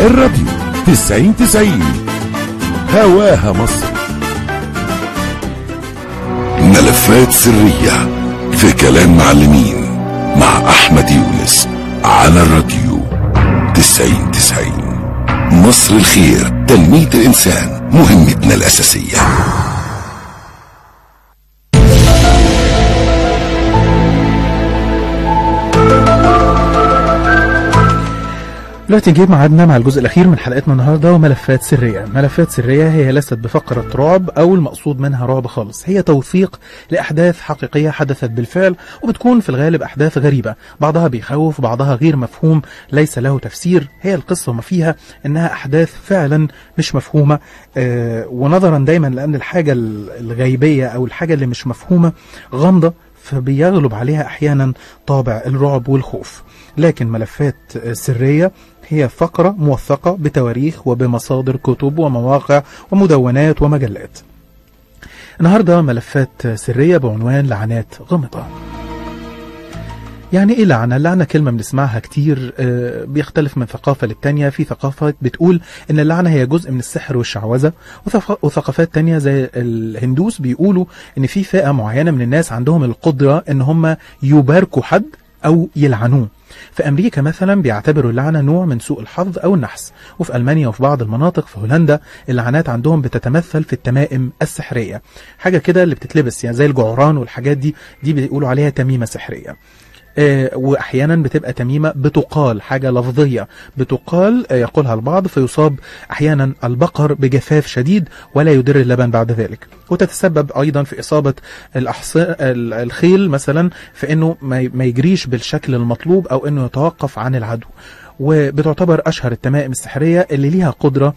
الراديو تسعين تسعين هواها مصر ملفات سرية في كلام معلمين مع أحمد يونس على الراديو تسعين تسعين مصر الخير تنمية الإنسان مهمتنا الأساسية دلوقتي نجيب ميعادنا مع الجزء الأخير من حلقتنا النهاردة وملفات سرية ملفات سرية هي ليست بفقرة رعب أو المقصود منها رعب خالص هي توثيق لأحداث حقيقية حدثت بالفعل وبتكون في الغالب أحداث غريبة بعضها بيخوف بعضها غير مفهوم ليس له تفسير هي القصة وما فيها إنها أحداث فعلا مش مفهومة آه ونظرا دايما لأن الحاجة الغيبية أو الحاجة اللي مش مفهومة غامضة فبيغلب عليها أحيانا طابع الرعب والخوف لكن ملفات سرية هي فقرة موثقة بتواريخ وبمصادر كتب ومواقع ومدونات ومجلات النهاردة ملفات سرية بعنوان لعنات غامضة يعني ايه لعنة؟ اللعنة كلمة بنسمعها كتير آه، بيختلف من ثقافة للتانية في ثقافة بتقول ان اللعنة هي جزء من السحر والشعوذة وثف- وثقافات تانية زي الهندوس بيقولوا ان في فئة معينة من الناس عندهم القدرة ان هم يباركوا حد او يلعنوه في امريكا مثلا بيعتبروا اللعنه نوع من سوء الحظ او النحس وفي المانيا وفي بعض المناطق في هولندا اللعنات عندهم بتتمثل في التمائم السحريه حاجه كده اللي بتتلبس يعني زي الجعران والحاجات دي دي بيقولوا عليها تميمه سحريه آه، واحيانا بتبقى تميمه بتقال حاجه لفظيه بتقال آه، يقولها البعض فيصاب احيانا البقر بجفاف شديد ولا يدر اللبن بعد ذلك وتتسبب ايضا في اصابه الأحص... ال- الخيل مثلا في انه ما ي- ما يجريش بالشكل المطلوب او انه يتوقف عن العدو وبتعتبر اشهر التمائم السحريه اللي ليها قدره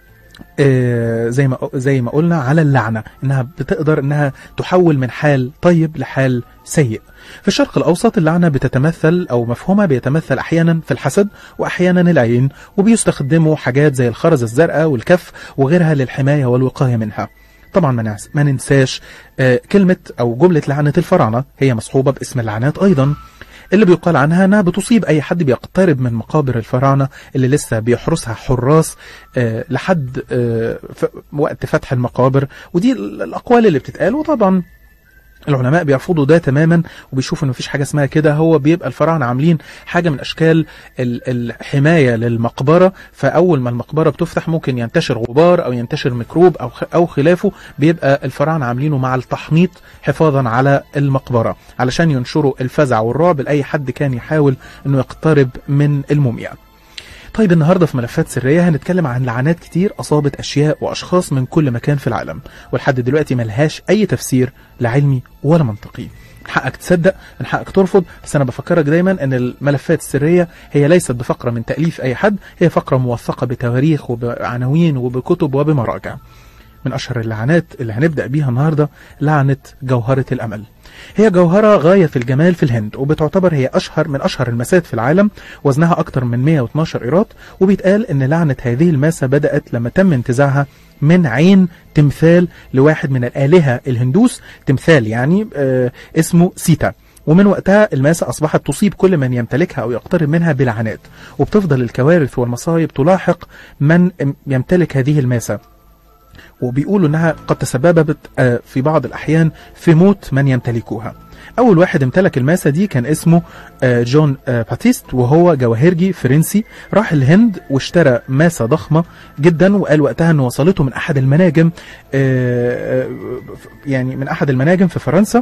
آه، زي ما زي ما قلنا على اللعنه انها بتقدر انها تحول من حال طيب لحال سيء في الشرق الاوسط اللعنه بتتمثل او مفهومها بيتمثل احيانا في الحسد واحيانا العين وبيستخدموا حاجات زي الخرز الزرقاء والكف وغيرها للحمايه والوقايه منها طبعا ما نعس- ما ننساش آه، كلمه او جمله لعنه الفراعنه هي مصحوبه باسم اللعنات ايضا اللي بيقال عنها انها بتصيب اي حد بيقترب من مقابر الفراعنه اللي لسه بيحرسها حراس آه، لحد آه، ف- وقت فتح المقابر ودي ال- الاقوال اللي بتتقال وطبعا العلماء بيرفضوا ده تماما وبيشوفوا ان مفيش حاجه اسمها كده هو بيبقى الفراعنه عاملين حاجه من اشكال ال- الحمايه للمقبره فاول ما المقبره بتفتح ممكن ينتشر غبار او ينتشر ميكروب او خ- او خلافه بيبقى الفراعنه عاملينه مع التحنيط حفاظا على المقبره علشان ينشروا الفزع والرعب لاي حد كان يحاول انه يقترب من الموميا طيب النهارده في ملفات سريه هنتكلم عن لعنات كتير اصابت اشياء واشخاص من كل مكان في العالم ولحد دلوقتي ملهاش اي تفسير لا علمي ولا منطقي من حقك تصدق من حقك ترفض بس انا بفكرك دايما ان الملفات السريه هي ليست بفقره من تاليف اي حد هي فقره موثقه بتواريخ وبعناوين وبكتب وبمراجع من اشهر اللعنات اللي هنبدا بيها النهارده لعنه جوهره الامل هي جوهرة غاية في الجمال في الهند وبتعتبر هي أشهر من أشهر الماسات في العالم وزنها أكثر من 112 إيرات وبيتقال إن لعنة هذه الماسة بدأت لما تم انتزاعها من عين تمثال لواحد من الآلهة الهندوس تمثال يعني آه اسمه سيتا ومن وقتها الماسة أصبحت تصيب كل من يمتلكها أو يقترب منها بلعنات وبتفضل الكوارث والمصايب تلاحق من يمتلك هذه الماسة وبيقولوا انها قد تسببت آه، في بعض الاحيان في موت من يمتلكوها اول واحد امتلك الماسه دي كان اسمه آه، جون آه، باتيست وهو جواهرجي فرنسي راح الهند واشترى ماسه ضخمه جدا وقال وقتها انه وصلته من احد المناجم آه، آه، يعني من احد المناجم في فرنسا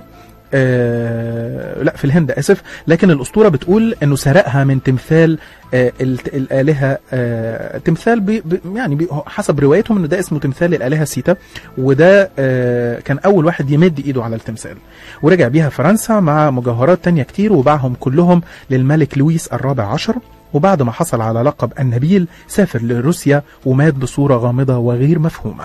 آه لا في الهند اسف لكن الاسطوره بتقول انه سرقها من تمثال آه ال- الالهه آه تمثال بي بي يعني بي حسب روايتهم انه ده اسمه تمثال الالهه سيتا وده آه كان اول واحد يمد ايده على التمثال ورجع بيها فرنسا مع مجوهرات تانية كتير وباعهم كلهم للملك لويس الرابع عشر وبعد ما حصل على لقب النبيل سافر لروسيا ومات بصورة غامضة وغير مفهومة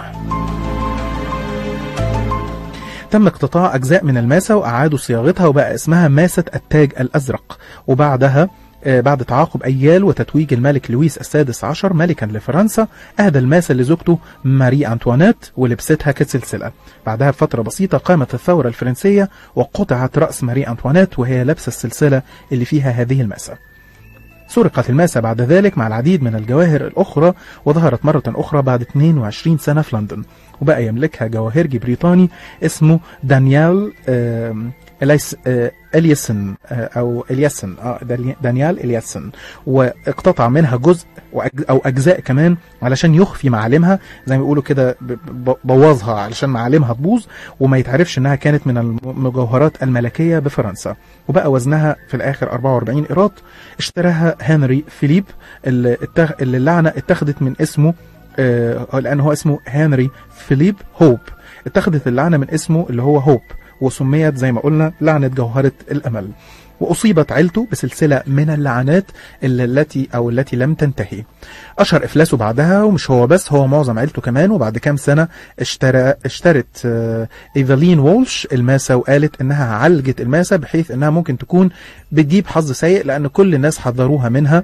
تم اقتطاع أجزاء من الماسة وأعادوا صياغتها وبقى اسمها ماسة التاج الأزرق وبعدها آه، بعد تعاقب أيال وتتويج الملك لويس السادس عشر ملكا لفرنسا أهدى الماسة لزوجته ماري أنطوانيت ولبستها كسلسلة بعدها بفترة بسيطة قامت الثورة الفرنسية وقطعت رأس ماري أنطوانيت وهي لابسة السلسلة اللي فيها هذه الماسة سرقت الماسة بعد ذلك مع العديد من الجواهر الأخرى وظهرت مرة أخرى بعد 22 سنة في لندن وبقى يملكها جواهرجي بريطاني اسمه دانيال آم، إليس آه، إليسن آه، أو إليسن آه داني- دانيال إليسن واقتطع منها جزء وأج- أو أجزاء كمان علشان يخفي معالمها زي ما بيقولوا كده ب- ب- بوظها علشان معالمها تبوظ وما يتعرفش إنها كانت من المجوهرات الملكية بفرنسا وبقى وزنها في الآخر 44 قيراط اشتراها هنري فيليب اللي, اتخ... اللي اللعنة اتخذت من اسمه آه لأن هو اسمه هنري فيليب هوب اتخذت اللعنة من اسمه اللي هو هوب وسميت زي ما قلنا لعنة جوهرة الأمل وأصيبت عيلته بسلسلة من اللعنات اللي- التي أو التي لم تنتهي أشهر إفلاسه بعدها ومش هو بس هو معظم عيلته كمان وبعد كام سنة اشترى اشترت آه، إيفالين وولش الماسة وقالت إنها عالجت الماسة بحيث إنها ممكن تكون بتجيب حظ سيء لأن كل الناس حذروها منها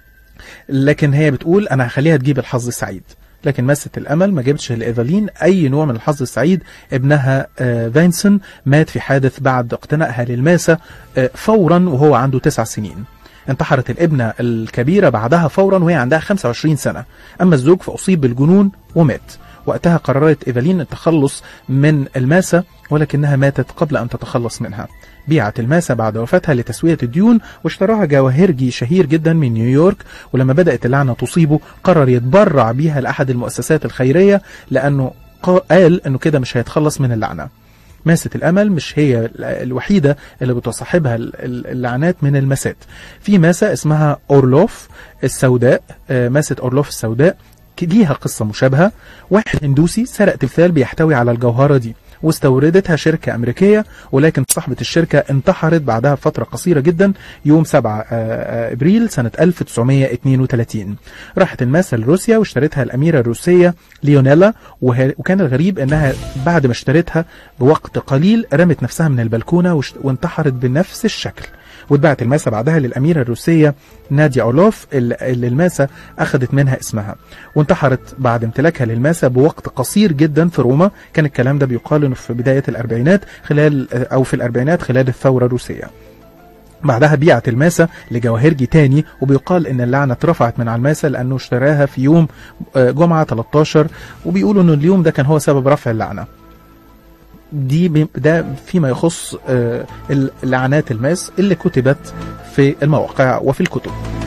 لكن هي بتقول أنا هخليها تجيب الحظ السعيد لكن مسة الأمل ما جابتش لإيفالين أي نوع من الحظ السعيد ابنها آه، فينسون مات في حادث بعد اقتنائها للماسة آه، فورا وهو عنده تسع سنين انتحرت الابنة الكبيرة بعدها فورا وهي عندها 25 سنة أما الزوج فأصيب بالجنون ومات وقتها قررت إيفالين التخلص من الماسة ولكنها ماتت قبل أن تتخلص منها بيعت الماسة بعد وفاتها لتسوية الديون واشتراها جواهرجي شهير جدا من نيويورك ولما بدأت اللعنة تصيبه قرر يتبرع بيها لأحد المؤسسات الخيرية لأنه قا- قال أنه كده مش هيتخلص من اللعنة ماسة الأمل مش هي الوحيدة اللي بتصاحبها ال- ال- اللعنات من المسات في ماسة اسمها أورلوف السوداء آه، ماسة أورلوف السوداء ك- ليها قصة مشابهة واحد هندوسي سرق تمثال بيحتوي على الجوهرة دي واستوردتها شركة أمريكية ولكن صاحبة الشركة انتحرت بعدها بفترة قصيرة جدا يوم 7 آه، آه، إبريل سنة 1932 راحت الماسة لروسيا واشترتها الأميرة الروسية ليونيلا وه- وكان الغريب أنها بعد ما اشترتها بوقت قليل رمت نفسها من البلكونة واشت- وانتحرت بنفس الشكل واتباعت الماسة بعدها للأميرة الروسية ناديا أولوف اللي اللي الماسة أخذت منها اسمها وانتحرت بعد امتلاكها للماسة بوقت قصير جدا في روما كان الكلام ده بيقال انه في بداية الأربعينات خلال أو في الأربعينات خلال الثورة الروسية بعدها بيعت الماسة لجواهرجي تاني وبيقال ان اللعنة اترفعت من على الماسة لانه اشتراها في يوم آه، جمعة 13 وبيقولوا ان اليوم ده كان هو سبب رفع اللعنة دي بي- ده فيما يخص آه، اللعنات الماس اللي كتبت في المواقع وفي الكتب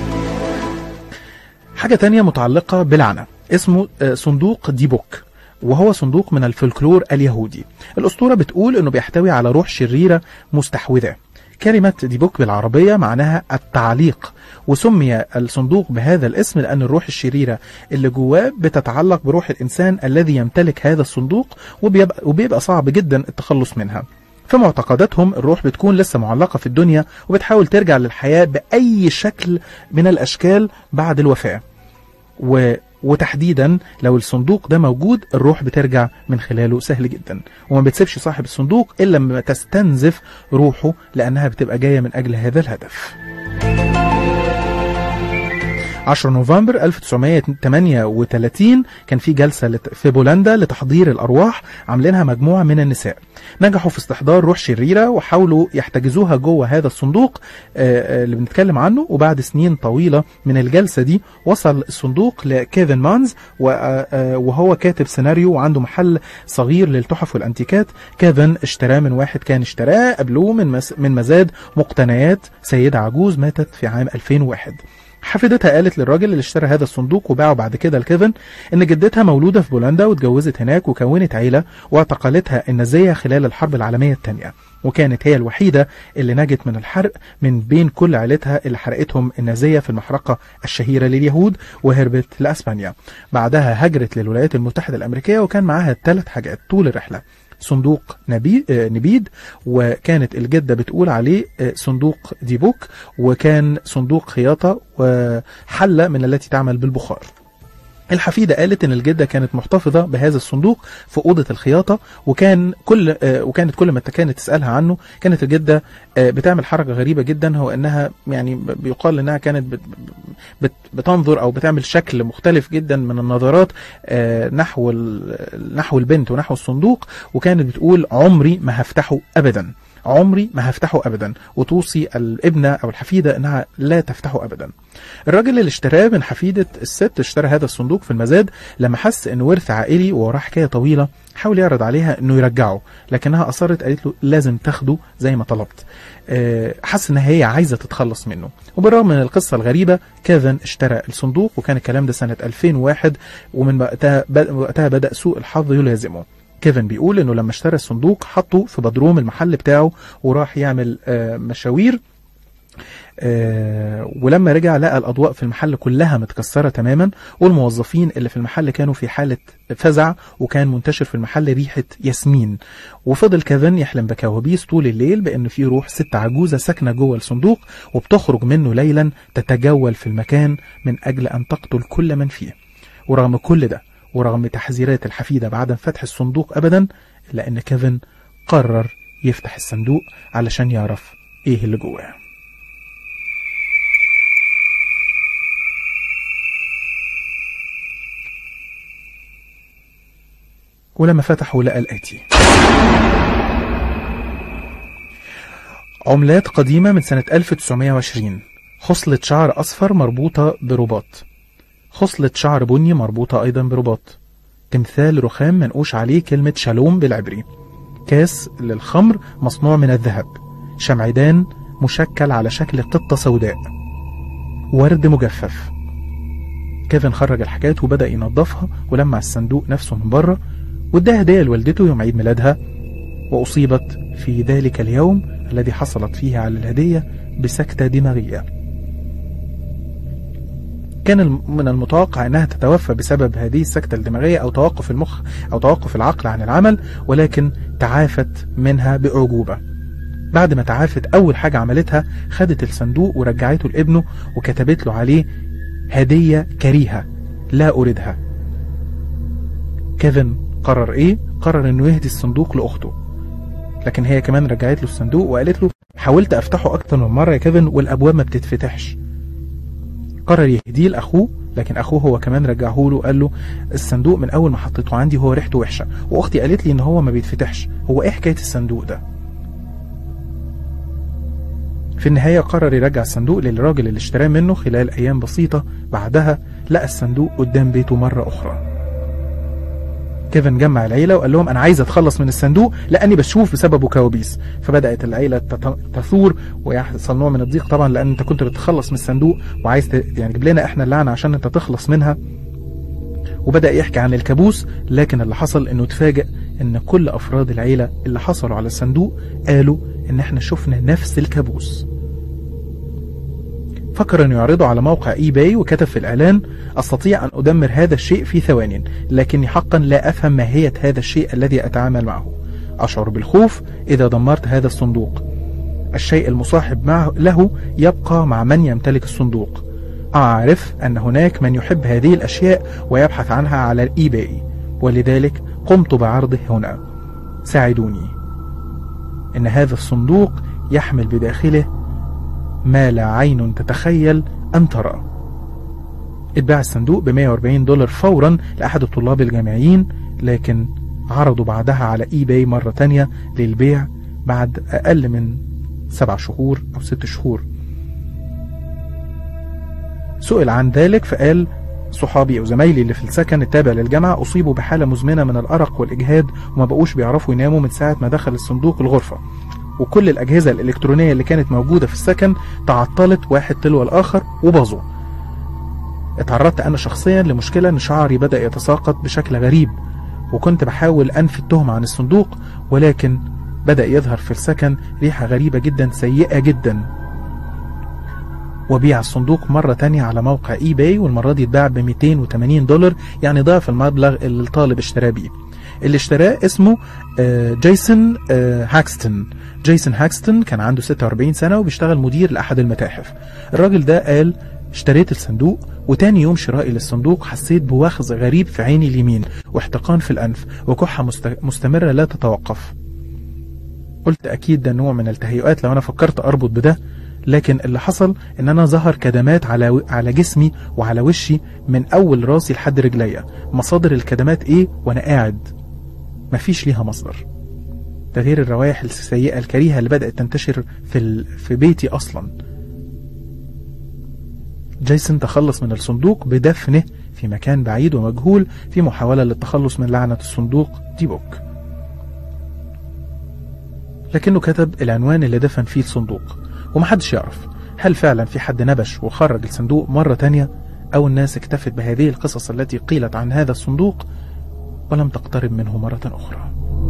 حاجة تانية متعلقة بلعنة اسمه آه، صندوق ديبوك وهو صندوق من الفلكلور اليهودي الأسطورة بتقول أنه بيحتوي على روح شريرة مستحوذة كلمة ديبوك بالعربية معناها التعليق وسمي الصندوق بهذا الاسم لأن الروح الشريرة اللي جواه بتتعلق بروح الإنسان الذي يمتلك هذا الصندوق وبيبقى, وبيبقى صعب جدا التخلص منها في معتقداتهم الروح بتكون لسه معلقة في الدنيا وبتحاول ترجع للحياة بأي شكل من الأشكال بعد الوفاة و... وتحديدا لو الصندوق ده موجود الروح بترجع من خلاله سهل جدا وما بتسيبش صاحب الصندوق إلا لما تستنزف روحه لأنها بتبقى جاية من أجل هذا الهدف 10 نوفمبر 1938 كان في جلسة لت- في بولندا لتحضير الأرواح عاملينها مجموعة من النساء نجحوا في استحضار روح شريرة وحاولوا يحتجزوها جوه هذا الصندوق آه، آه، اللي بنتكلم عنه وبعد سنين طويلة من الجلسة دي وصل الصندوق لكيفن مانز و- آه، آه، وهو كاتب سيناريو وعنده محل صغير للتحف والأنتيكات كيفن اشتراه من واحد كان اشتراه قبلوه من مس- من مزاد مقتنيات سيدة عجوز ماتت في عام 2001 حفيدتها قالت للراجل اللي اشترى هذا الصندوق وباعه بعد كده لكيفن ان جدتها مولوده في بولندا واتجوزت هناك وكونت عيله واعتقلتها النازيه خلال الحرب العالميه الثانيه وكانت هي الوحيده اللي نجت من الحرق من بين كل عيلتها اللي حرقتهم النازيه في المحرقه الشهيره لليهود وهربت لاسبانيا بعدها هجرت للولايات المتحده الامريكيه وكان معاها ثلاث حاجات طول الرحله صندوق نبي آه، نبيد وكانت الجدة بتقول عليه آه، صندوق ديبوك وكان صندوق خياطة وحلة من التي تعمل بالبخار الحفيدة قالت ان الجدة كانت محتفظة بهذا الصندوق في أوضة الخياطة وكان كل آه، وكانت كل ما كانت تسألها عنه كانت الجدة آه، بتعمل حركة غريبة جدا هو انها يعني ب- بيقال انها كانت بت بت بتنظر او بتعمل شكل مختلف جدا من النظرات آه، نحو ال- نحو البنت ونحو الصندوق وكانت بتقول عمري ما هفتحه ابدا عمري ما هفتحه ابدا وتوصي الابنه او الحفيده انها لا تفتحه ابدا الراجل اللي اشتراه من حفيده الست اشترى هذا الصندوق في المزاد لما حس انه ورث عائلي ووراه حكايه طويله حاول يعرض عليها انه يرجعه لكنها اصرت قالت له لازم تاخده زي ما طلبت آه، حس ان هي عايزه تتخلص منه وبالرغم من القصه الغريبه كيفن اشترى الصندوق وكان الكلام ده سنه 2001 ومن وقتها وقتها بدا سوء الحظ يلازمه كيفن بيقول انه لما اشترى الصندوق حطه في بدروم المحل بتاعه وراح يعمل آه، مشاوير آه، ولما رجع لقى الاضواء في المحل كلها متكسره تماما والموظفين اللي في المحل كانوا في حاله فزع وكان منتشر في المحل ريحه ياسمين وفضل كيفن يحلم بكوابيس طول الليل بان في روح ست عجوزه ساكنه جوه الصندوق وبتخرج منه ليلا تتجول في المكان من اجل ان تقتل كل من فيه ورغم كل ده ورغم تحذيرات الحفيده بعدم فتح الصندوق ابدا الا ان كيفن قرر يفتح الصندوق علشان يعرف ايه اللي جواه ولما فتحوا لقى الآتي عملات قديمة من سنة 1920 خصلة شعر أصفر مربوطة برباط خصلة شعر بني مربوطة أيضا برباط تمثال رخام منقوش عليه كلمة شالوم بالعبري كاس للخمر مصنوع من الذهب شمعدان مشكل على شكل قطة سوداء ورد مجفف كيفن خرج الحاجات وبدأ ينظفها ولمع الصندوق نفسه من بره واداها هدية لوالدته يوم عيد ميلادها وأصيبت في ذلك اليوم الذي حصلت فيه على الهدية بسكتة دماغية كان الم- من المتوقع أنها تتوفى بسبب هذه السكتة الدماغية أو توقف المخ أو توقف العقل عن العمل ولكن تعافت منها بأعجوبة بعد ما تعافت أول حاجة عملتها خدت الصندوق ورجعته لابنه وكتبت له عليه هدية كريهة لا أريدها كيفن قرر ايه قرر انه يهدي الصندوق لاخته لكن هي كمان رجعت له الصندوق وقالت له حاولت افتحه اكتر من مره يا كيفن والابواب ما بتتفتحش قرر يهديه لاخوه لكن اخوه هو كمان رجعه له قال له الصندوق من اول ما حطيته عندي هو ريحته وحشه واختي قالت لي ان هو ما بيتفتحش هو ايه حكايه الصندوق ده في النهايه قرر يرجع الصندوق للراجل اللي اشتراه منه خلال ايام بسيطه بعدها لقى الصندوق قدام بيته مره اخرى كيفن جمع العيلة وقال لهم أنا عايز أتخلص من الصندوق لأني بشوف بسببه كوابيس فبدأت العيلة تت- تثور ويحصل نوع من الضيق طبعا لأن أنت كنت بتتخلص من الصندوق وعايز ت... يعني جيب لنا إحنا اللعنة عشان أنت تخلص منها وبدأ يحكي عن الكابوس لكن اللي حصل إنه اتفاجئ إن كل أفراد العيلة اللي حصلوا على الصندوق قالوا إن إحنا شفنا نفس الكابوس فكر أن يعرضه على موقع اي باي وكتب في الإعلان أستطيع أن أدمر هذا الشيء في ثوان لكني حقا لا أفهم ماهية هذا الشيء الذي أتعامل معه أشعر بالخوف إذا دمرت هذا الصندوق الشيء المصاحب معه له يبقى مع من يمتلك الصندوق أعرف أن هناك من يحب هذه الأشياء ويبحث عنها على الإي باي ولذلك قمت بعرضه هنا ساعدوني إن هذا الصندوق يحمل بداخله ما لا عين تتخيل أن ترى اتباع الصندوق ب 140 دولار فورا لأحد الطلاب الجامعيين لكن عرضوا بعدها على اي باي مرة تانية للبيع بعد أقل من سبع شهور أو ست شهور سئل عن ذلك فقال صحابي وزمايلي اللي في السكن التابع للجامعة أصيبوا بحالة مزمنة من الأرق والإجهاد وما بقوش بيعرفوا يناموا من ساعة ما دخل الصندوق الغرفة وكل الأجهزة الإلكترونية اللي كانت موجودة في السكن تعطلت واحد تلو الآخر وباظوا اتعرضت أنا شخصيا لمشكلة إن شعري بدأ يتساقط بشكل غريب وكنت بحاول أنفي التهمة عن الصندوق ولكن بدأ يظهر في السكن ريحة غريبة جدا سيئة جدا وبيع الصندوق مرة تانية على موقع اي باي والمرة دي اتباع ب 280 دولار يعني ضعف المبلغ اللي الطالب اشتراه بيه اللي اشتراه اسمه آه، جيسون آه، هاكستون جيسون هاكستون كان عنده 46 سنة وبيشتغل مدير لأحد المتاحف الراجل ده قال اشتريت الصندوق وتاني يوم شرائي للصندوق حسيت بوخز غريب في عيني اليمين واحتقان في الأنف وكحة مست- مستمرة لا تتوقف قلت أكيد ده نوع من التهيؤات لو أنا فكرت أربط بده لكن اللي حصل ان انا ظهر كدمات على على جسمي وعلى وشي من اول راسي لحد رجليا مصادر الكدمات ايه وانا قاعد مفيش ليها مصدر ده غير الروائح السيئة الكريهة اللي بدأت تنتشر في, ال... في بيتي أصلا جيسون تخلص من الصندوق بدفنه في مكان بعيد ومجهول في محاولة للتخلص من لعنة الصندوق دي بوك لكنه كتب العنوان اللي دفن فيه الصندوق ومحدش يعرف هل فعلا في حد نبش وخرج الصندوق مرة تانية أو الناس اكتفت بهذه القصص التي قيلت عن هذا الصندوق ولم تقترب منه مرة أخرى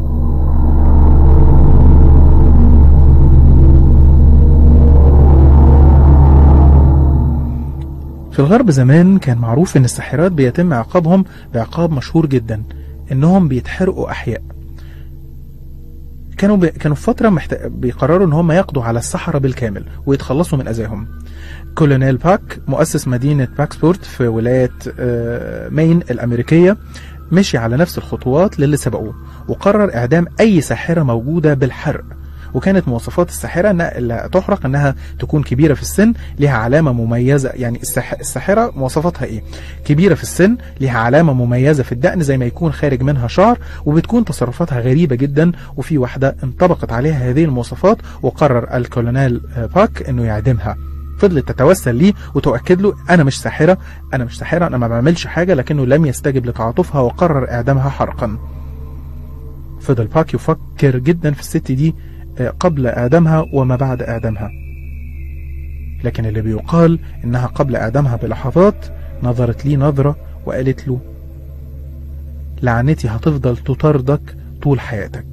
في الغرب زمان كان معروف ان الساحرات بيتم عقابهم بعقاب مشهور جدا انهم بيتحرقوا احياء كانوا ب... كانوا في فتره محت... بيقرروا ان هم يقضوا على السحره بالكامل ويتخلصوا من اذاهم كولونيل باك مؤسس مدينه باكسبورت في ولايه آه، مين الامريكيه مشي على نفس الخطوات للي سبقوه وقرر اعدام اي ساحره موجوده بالحرق وكانت مواصفات الساحره انها اللي تحرق انها تكون كبيره في السن لها علامه مميزه يعني الساح... الساحره مواصفاتها ايه كبيره في السن لها علامه مميزه في الدقن زي ما يكون خارج منها شعر وبتكون تصرفاتها غريبه جدا وفي واحده انطبقت عليها هذه المواصفات وقرر الكولونيل آه، باك انه يعدمها فضلت تتوسل ليه وتؤكد له انا مش ساحره انا مش ساحره انا ما بعملش حاجه لكنه لم يستجب لتعاطفها وقرر اعدامها حرقا فضل باك يفكر جدا في الست دي آه، قبل اعدامها وما بعد اعدامها لكن اللي بيقال انها قبل اعدامها بلحظات نظرت ليه نظره وقالت له لعنتي هتفضل تطاردك طول حياتك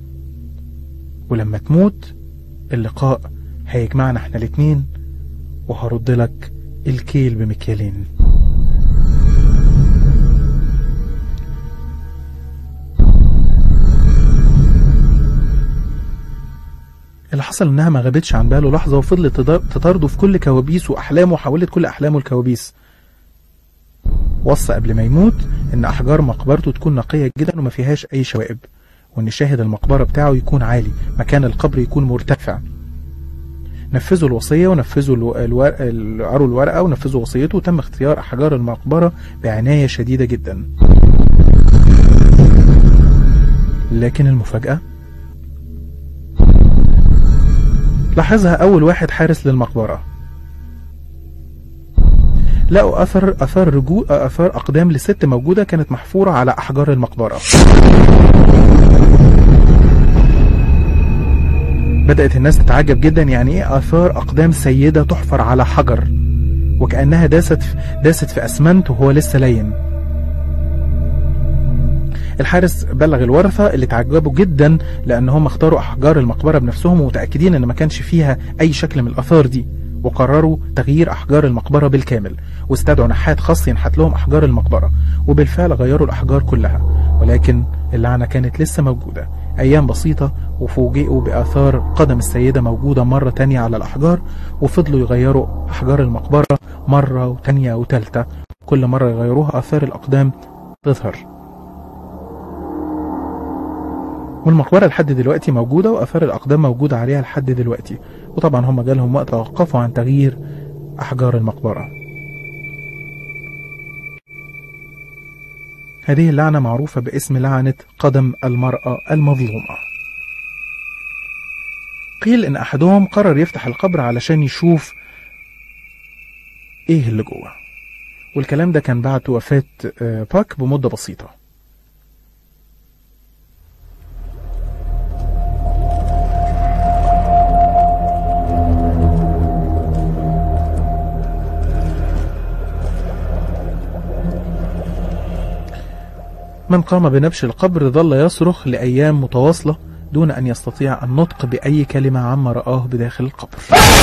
ولما تموت اللقاء هيجمعنا احنا الاتنين وهرد لك الكيل بمكيالين اللي حصل انها ما غابتش عن باله لحظه وفضلت تدار- تطارده في كل كوابيسه واحلامه وحولت كل احلامه لكوابيس وصى قبل ما يموت ان احجار مقبرته تكون نقيه جدا وما فيهاش اي شوائب وان شاهد المقبره بتاعه يكون عالي مكان القبر يكون مرتفع نفذوا الوصية ونفذوا الو- الور- ال- قروا الورقة ونفذوا وصيته وتم اختيار أحجار المقبرة بعناية شديدة جدا لكن المفاجأة لاحظها أول واحد حارس للمقبرة لقوا أثر أثار رجوع أثار أقدام لست موجودة كانت محفورة على أحجار المقبرة بدأت الناس تتعجب جدا يعني ايه آثار أقدام سيدة تحفر على حجر وكأنها داست في داست في أسمنت وهو لسه لين الحارس بلغ الورثة اللي تعجبوا جدا لأن هم اختاروا أحجار المقبرة بنفسهم ومتأكدين إن ما كانش فيها أي شكل من الآثار دي وقرروا تغيير أحجار المقبرة بالكامل واستدعوا نحات خاص ينحت لهم أحجار المقبرة وبالفعل غيروا الأحجار كلها ولكن اللعنة كانت لسه موجودة أيام بسيطة وفوجئوا بآثار قدم السيدة موجودة مرة تانية على الأحجار وفضلوا يغيروا أحجار المقبرة مرة وتانية وتالتة كل مرة يغيروها آثار الأقدام تظهر والمقبرة لحد دلوقتي موجودة وآثار الأقدام موجودة عليها لحد دلوقتي وطبعا هم جالهم وقت توقفوا عن تغيير أحجار المقبرة هذه اللعنة معروفة باسم لعنة قدم المرأة المظلومة قيل إن أحدهم قرر يفتح القبر علشان يشوف إيه اللي جوه والكلام ده كان بعد وفاة آه، باك بمدة بسيطة من قام بنبش القبر ظل يصرخ لأيام متواصلة دون أن يستطيع النطق بأي كلمة عما رآه بداخل القبر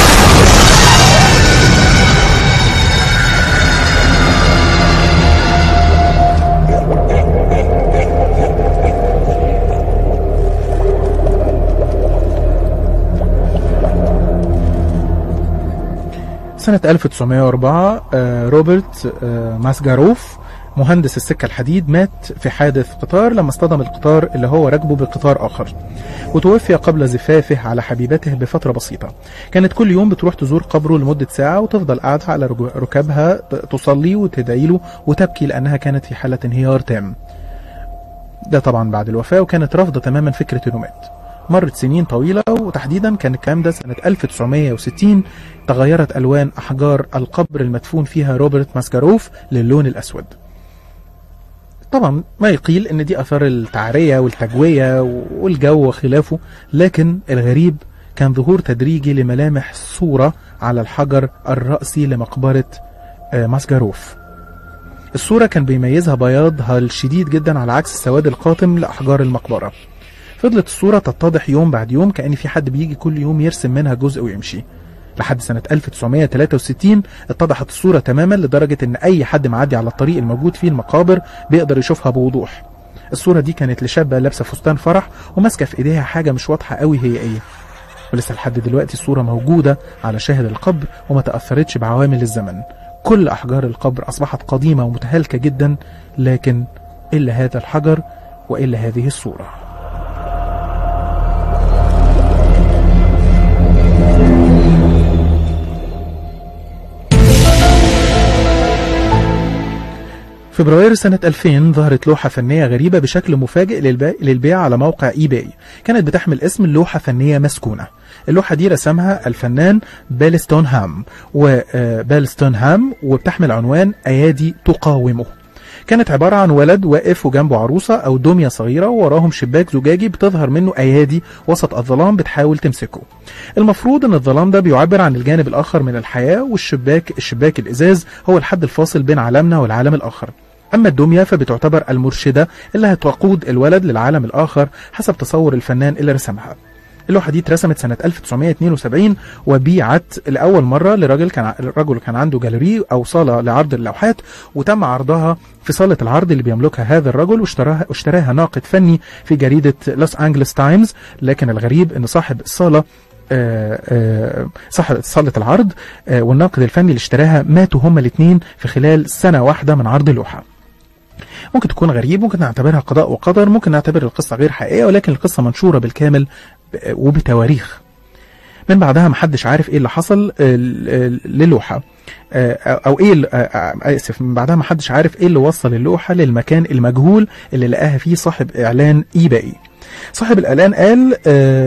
سنة 1904 آه، روبرت آه، ماسجاروف مهندس السكة الحديد مات في حادث قطار لما اصطدم القطار اللي هو راكبه بقطار آخر وتوفي قبل زفافه على حبيبته بفترة بسيطة كانت كل يوم بتروح تزور قبره لمدة ساعة وتفضل قاعدة على رجو- ركابها ت- تصلي وتدعي له وتبكي لأنها كانت في حالة انهيار تام ده طبعا بعد الوفاة وكانت رافضة تماما فكرة انه مات مرت سنين طويلة وتحديدا كان الكلام ده سنة 1960 تغيرت ألوان أحجار القبر المدفون فيها روبرت ماسكاروف للون الأسود طبعا ما يقيل ان دي اثار التعرية والتجوية والجو وخلافه لكن الغريب كان ظهور تدريجي لملامح صورة على الحجر الرأسي لمقبرة آه، ماسجاروف الصورة كان بيميزها بياضها الشديد جدا على عكس السواد القاتم لأحجار المقبرة فضلت الصورة تتضح يوم بعد يوم كأن في حد بيجي كل يوم يرسم منها جزء ويمشي لحد سنة 1963 اتضحت الصورة تماما لدرجة ان اي حد معدي على الطريق الموجود فيه المقابر بيقدر يشوفها بوضوح الصورة دي كانت لشابة لابسة فستان فرح وماسكة في ايديها حاجة مش واضحة قوي هي ايه ولسه لحد دلوقتي الصورة موجودة على شاهد القبر وما تأثرتش بعوامل الزمن كل أحجار القبر أصبحت قديمة ومتهالكة جدا لكن إلا هذا الحجر وإلا هذه الصورة فبراير سنة 2000 ظهرت لوحة فنية غريبة بشكل مفاجئ للبيع, للبيع على موقع اي باي كانت بتحمل اسم لوحة فنية مسكونة اللوحة دي رسمها الفنان بالستون هام وبالستون هام وبتحمل عنوان أيادي تقاومه كانت عبارة عن ولد واقف وجنبه عروسة أو دمية صغيرة ووراهم شباك زجاجي بتظهر منه أيادي وسط الظلام بتحاول تمسكه المفروض أن الظلام ده بيعبر عن الجانب الآخر من الحياة والشباك الشباك الإزاز هو الحد الفاصل بين عالمنا والعالم الآخر أما الدمية فبتعتبر المرشدة اللي هتقود الولد للعالم الآخر حسب تصور الفنان اللي رسمها اللوحة دي اترسمت سنة 1972 وبيعت لأول مرة لراجل كان الرجل كان عنده جاليري أو صالة لعرض اللوحات وتم عرضها في صالة العرض اللي بيملكها هذا الرجل واشتراها اشتراها ناقد فني في جريدة لوس أنجلس تايمز لكن الغريب أن صاحب الصالة آه، آه، صاحب صالة العرض آه، والناقد الفني اللي اشتراها ماتوا هما الاثنين في خلال سنة واحدة من عرض اللوحة ممكن تكون غريب ممكن نعتبرها قضاء وقدر ممكن نعتبر القصة غير حقيقية ولكن القصة منشورة بالكامل وبتواريخ من بعدها محدش عارف ايه اللي حصل للوحة او ايه اسف من بعدها محدش عارف ايه اللي وصل اللوحة للمكان المجهول اللي لقاها فيه صاحب اعلان اي باي صاحب الاعلان قال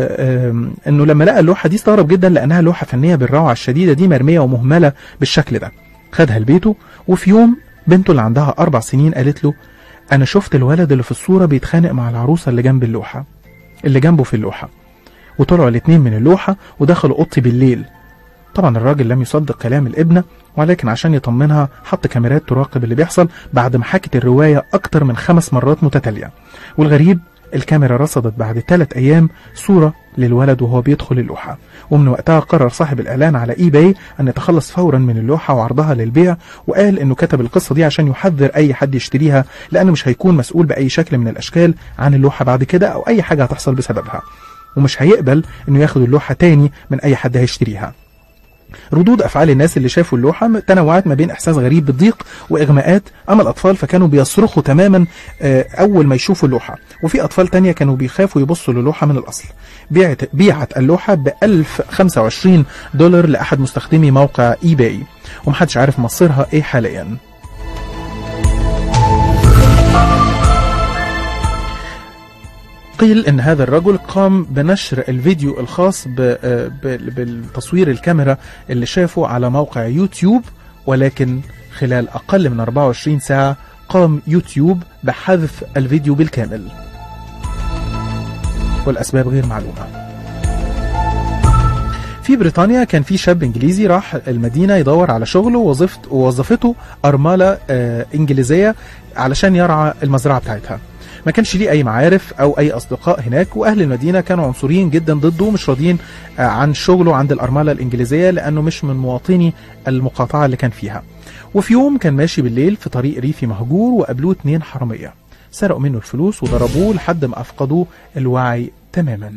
انه لما لقى اللوحة دي استغرب جدا لانها لوحة فنية بالروعة الشديدة دي مرمية ومهملة بالشكل ده خدها لبيته وفي يوم بنته اللي عندها أربع سنين قالت له أنا شفت الولد اللي في الصورة بيتخانق مع العروسة اللي جنب اللوحة اللي جنبه في اللوحة وطلعوا الاتنين من اللوحة ودخلوا أوضتي بالليل طبعا الراجل لم يصدق كلام الابنة ولكن عشان يطمنها حط كاميرات تراقب اللي بيحصل بعد ما حكت الرواية أكتر من خمس مرات متتالية والغريب الكاميرا رصدت بعد ثلاث أيام صورة للولد وهو بيدخل اللوحة ومن وقتها قرر صاحب الإعلان على إي باي أن يتخلص فورا من اللوحة وعرضها للبيع وقال أنه كتب القصة دي عشان يحذر أي حد يشتريها لأنه مش هيكون مسؤول بأي شكل من الأشكال عن اللوحة بعد كده أو أي حاجة هتحصل بسببها ومش هيقبل أنه ياخد اللوحة تاني من أي حد هيشتريها ردود افعال الناس اللي شافوا اللوحه تنوعت ما بين احساس غريب بالضيق واغماءات اما الاطفال فكانوا بيصرخوا تماما اول ما يشوفوا اللوحه وفي اطفال تانية كانوا بيخافوا يبصوا للوحه من الاصل بيعت بيعت اللوحه ب 1025 دولار لاحد مستخدمي موقع اي باي ومحدش عارف مصيرها ايه حاليا قيل ان هذا الرجل قام بنشر الفيديو الخاص بالتصوير الكاميرا اللي شافه على موقع يوتيوب ولكن خلال اقل من 24 ساعة قام يوتيوب بحذف الفيديو بالكامل والاسباب غير معلومة في بريطانيا كان في شاب انجليزي راح المدينه يدور على شغل ووظفت ووظفته ارمله انجليزيه علشان يرعى المزرعه بتاعتها ما كانش ليه اي معارف او اي اصدقاء هناك واهل المدينه كانوا عنصريين جدا ضده ومش راضيين عن شغله عند الارمله الانجليزيه لانه مش من مواطني المقاطعه اللي كان فيها وفي يوم كان ماشي بالليل في طريق ريفي مهجور وقابلوه اتنين حراميه سرقوا منه الفلوس وضربوه لحد ما افقدوا الوعي تماما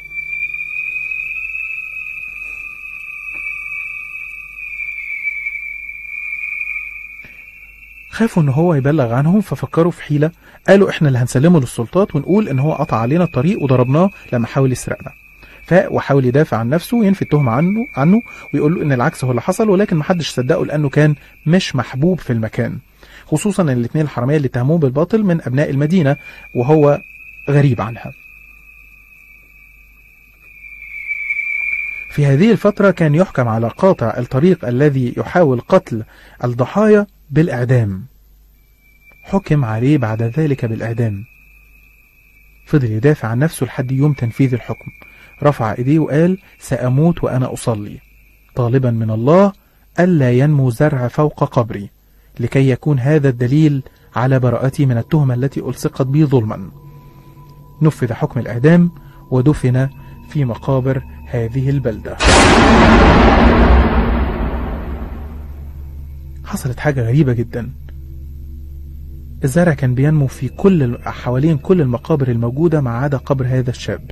خافوا ان هو يبلغ عنهم ففكروا في حيله قالوا احنا اللي هنسلمه للسلطات ونقول ان هو قطع علينا الطريق وضربناه لما حاول يسرقنا فاق وحاول يدافع عن نفسه وينفي التهمة عنه عنه ويقول له ان العكس هو اللي حصل ولكن محدش صدقه لانه كان مش محبوب في المكان خصوصا ان الاثنين الحراميه اللي اتهموه بالباطل من ابناء المدينه وهو غريب عنها في هذه الفترة كان يحكم على قاطع الطريق الذي يحاول قتل الضحايا بالإعدام حكم عليه بعد ذلك بالإعدام فضل يدافع عن نفسه لحد يوم تنفيذ الحكم رفع ايديه وقال سأموت وأنا أصلي طالبا من الله ألا ينمو زرع فوق قبري لكي يكون هذا الدليل على براءتي من التهمة التي ألصقت بي ظلما نفذ حكم الإعدام ودفن في مقابر هذه البلدة حصلت حاجة غريبة جدا الزرع كان بينمو في كل حوالين كل المقابر الموجودة ما عدا قبر هذا الشاب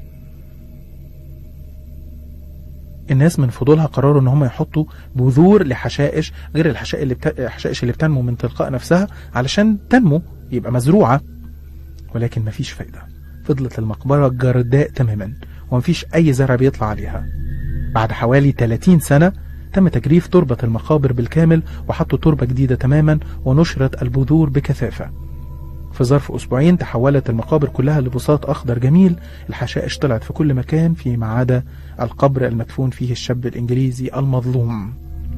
الناس من فضولها قرروا ان هم يحطوا بذور لحشائش غير الحشائش اللي, بت... الحشائش اللي بتنمو من تلقاء نفسها علشان تنمو يبقى مزروعة ولكن مفيش فايدة فضلت المقبرة جرداء تماما ومفيش أي زرع بيطلع عليها بعد حوالي 30 سنة تم تجريف تربة المقابر بالكامل وحطوا تربة جديدة تماما ونشرت البذور بكثافة في ظرف أسبوعين تحولت المقابر كلها لبساط أخضر جميل الحشائش طلعت في كل مكان فيما عدا القبر المدفون فيه الشاب الإنجليزي المظلوم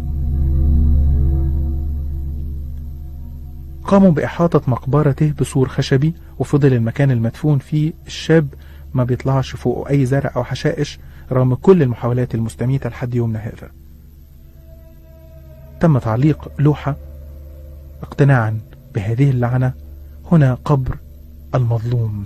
قاموا بإحاطة مقبرته بسور خشبي وفضل المكان المدفون فيه الشاب ما بيطلعش فوقه أي زرع أو حشائش رغم كل المحاولات المستميتة لحد يومنا هذا تم تعليق لوحة اقتناعا بهذه اللعنة هنا قبر المظلوم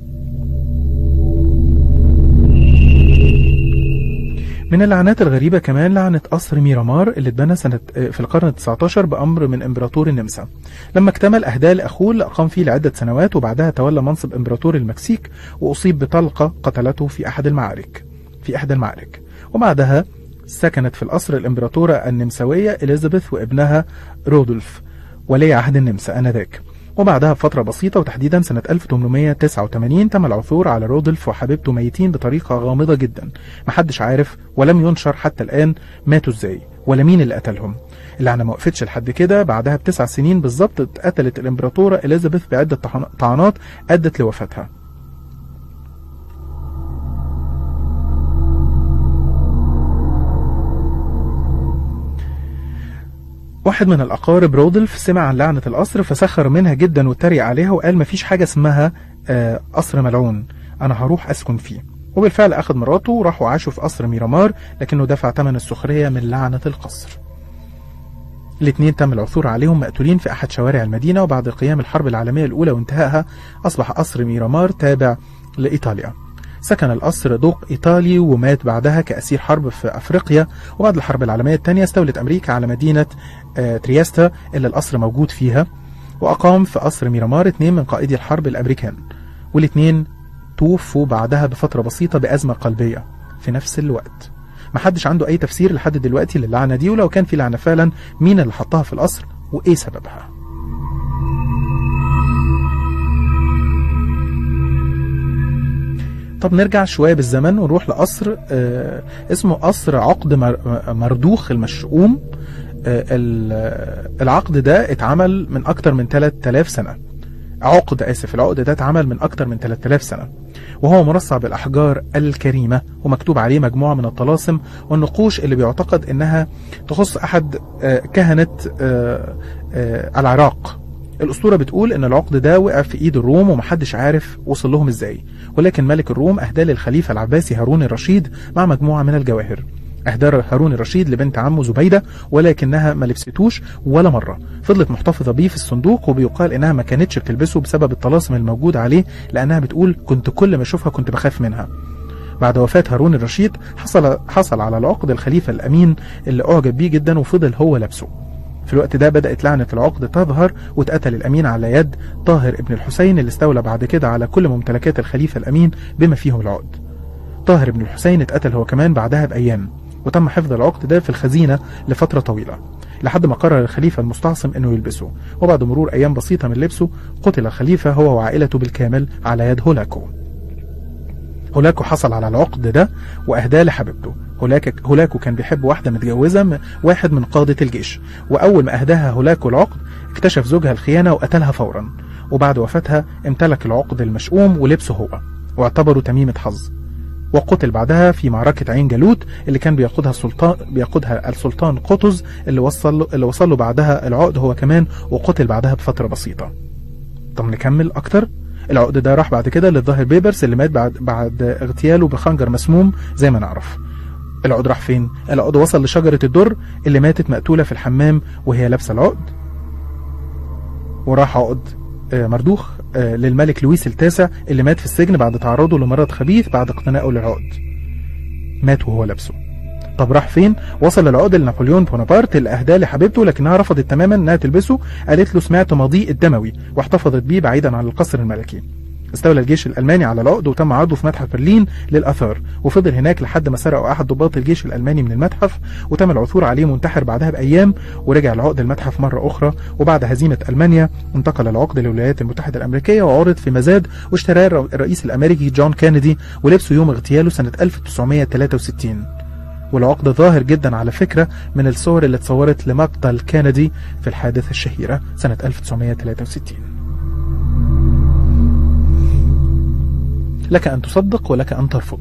من اللعنات الغريبة كمان لعنة قصر ميرامار اللي اتبنى سنة في القرن ال 19 بأمر من إمبراطور النمسا لما اكتمل أهداه لأخوه اللي أقام فيه لعدة سنوات وبعدها تولى منصب إمبراطور المكسيك وأصيب بطلقة قتلته في أحد المعارك في إحدى المعارك وبعدها سكنت في القصر الإمبراطورة النمساوية إليزابيث وابنها رودولف ولي عهد النمسا آنذاك وبعدها بفترة بسيطة وتحديدا سنة 1889 تم العثور على رودولف وحبيبته ميتين بطريقة غامضة جدا محدش عارف ولم ينشر حتى الآن ماتوا ازاي ولا مين اللي قتلهم اللعنة ما وقفتش لحد كده بعدها بتسع سنين بالظبط اتقتلت الإمبراطورة إليزابيث بعدة طعنات أدت لوفاتها واحد من الأقارب رودلف سمع عن لعنة القصر فسخر منها جدا واتريق عليها وقال مفيش حاجة اسمها آه قصر ملعون أنا هروح أسكن فيه وبالفعل أخذ مراته وراحوا عاشوا في قصر ميرامار لكنه دفع ثمن السخرية من لعنة القصر الاثنين تم العثور عليهم مقتولين في أحد شوارع المدينة وبعد قيام الحرب العالمية الأولى وانتهائها أصبح قصر ميرامار تابع لإيطاليا سكن القصر دوق إيطالي ومات بعدها كأسير حرب في أفريقيا وبعد الحرب العالمية الثانية استولت أمريكا على مدينة ترياستا اللي القصر موجود فيها وأقام في قصر ميرامار اثنين من قائدي الحرب الأمريكان والاثنين توفوا بعدها بفترة بسيطة بأزمة قلبية في نفس الوقت محدش عنده أي تفسير لحد دلوقتي للعنة دي ولو كان في لعنة فعلا مين اللي حطها في القصر وإيه سببها طب نرجع شوية بالزمن ونروح لقصر آه اسمه قصر عقد مردوخ المشؤوم آه العقد ده اتعمل من أكتر من 3000 سنة عقد آسف العقد ده اتعمل من أكتر من 3000 سنة وهو مرصع بالأحجار الكريمة ومكتوب عليه مجموعة من الطلاسم والنقوش اللي بيعتقد إنها تخص أحد آه كهنة العراق الأسطورة بتقول إن العقد ده وقع في إيد الروم ومحدش عارف وصل لهم إزاي ولكن ملك الروم أهداه للخليفة العباسي هارون الرشيد مع مجموعة من الجواهر أهدى هارون الرشيد لبنت عمه زبيدة ولكنها ما لبستوش ولا مرة فضلت محتفظة بيه في الصندوق وبيقال إنها ما كانتش بتلبسه بسبب الطلاسم الموجود عليه لأنها بتقول كنت كل ما أشوفها كنت بخاف منها بعد وفاة هارون الرشيد حصل حصل على العقد الخليفة الأمين اللي أعجب بيه جدا وفضل هو لابسه في الوقت ده بدأت لعنة العقد تظهر واتقتل الأمين على يد طاهر ابن الحسين اللي استولى بعد كده على كل ممتلكات الخليفة الأمين بما فيهم العقد طاهر ابن الحسين اتقتل هو كمان بعدها بأيام وتم حفظ العقد ده في الخزينة لفترة طويلة لحد ما قرر الخليفة المستعصم انه يلبسه وبعد مرور ايام بسيطة من لبسه قتل الخليفة هو وعائلته بالكامل على يد هولاكو هولاكو حصل على العقد ده واهداه لحبيبته هولاك هولاكو كان بيحب واحدة متجوزة واحد من قادة الجيش وأول ما أهداها هولاكو العقد اكتشف زوجها الخيانة وقتلها فورا وبعد وفاتها امتلك العقد المشؤوم ولبسه هو واعتبره تميمة حظ وقتل بعدها في معركة عين جالوت اللي كان بيقودها السلطان بيقودها السلطان قطز اللي وصل له اللي وصل له بعدها العقد هو كمان وقتل بعدها بفترة بسيطة. طب نكمل أكتر العقد ده راح بعد كده للظاهر بيبرس اللي مات بعد بعد اغتياله بخنجر مسموم زي ما نعرف. العقد راح فين؟ العقد وصل لشجرة الدر اللي ماتت مقتولة في الحمام وهي لابسة العقد. وراح عقد آه، مردوخ آه، للملك لويس التاسع اللي مات في السجن بعد تعرضه لمرض خبيث بعد اقتنائه للعقد. مات وهو لابسه. طب راح فين؟ وصل العقد لنابليون بونابرت اللي اهداه لحبيبته لكنها رفضت تماما انها تلبسه، قالت له سمعت ماضيه الدموي واحتفظت بيه بعيدا عن القصر الملكي. استولى الجيش الالماني على العقد وتم عرضه في متحف برلين للاثار وفضل هناك لحد ما سرقوا احد ضباط الجيش الالماني من المتحف وتم العثور عليه منتحر بعدها بايام ورجع العقد المتحف مره اخرى وبعد هزيمه المانيا انتقل العقد للولايات المتحده الامريكيه وعرض في مزاد واشتراه الر- الرئيس الامريكي جون كينيدي ولبسه يوم اغتياله سنه 1963 والعقد ظاهر جدا على فكره من الصور اللي اتصورت لمقتل كينيدي في الحادثه الشهيره سنه 1963 لك أن تصدق ولك أن ترفض